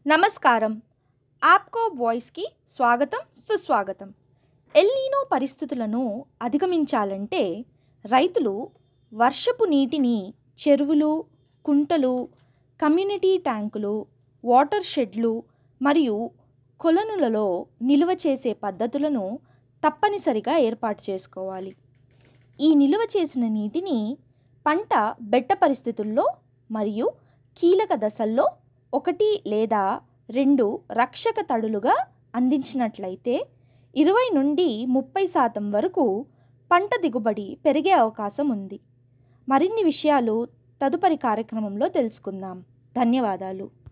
నమస్కారం ఆప్కో వాయిస్కి స్వాగతం సుస్వాగతం ఎల్నీనో పరిస్థితులను అధిగమించాలంటే రైతులు వర్షపు నీటిని చెరువులు కుంటలు కమ్యూనిటీ ట్యాంకులు వాటర్ షెడ్లు మరియు కొలనులలో నిల్వ చేసే పద్ధతులను తప్పనిసరిగా ఏర్పాటు చేసుకోవాలి ఈ నిల్వ చేసిన నీటిని పంట బెట్ట పరిస్థితుల్లో మరియు కీలక దశల్లో ఒకటి లేదా రెండు రక్షక తడులుగా అందించినట్లయితే ఇరవై నుండి ముప్పై శాతం వరకు పంట దిగుబడి పెరిగే అవకాశం ఉంది మరిన్ని విషయాలు తదుపరి కార్యక్రమంలో తెలుసుకుందాం ధన్యవాదాలు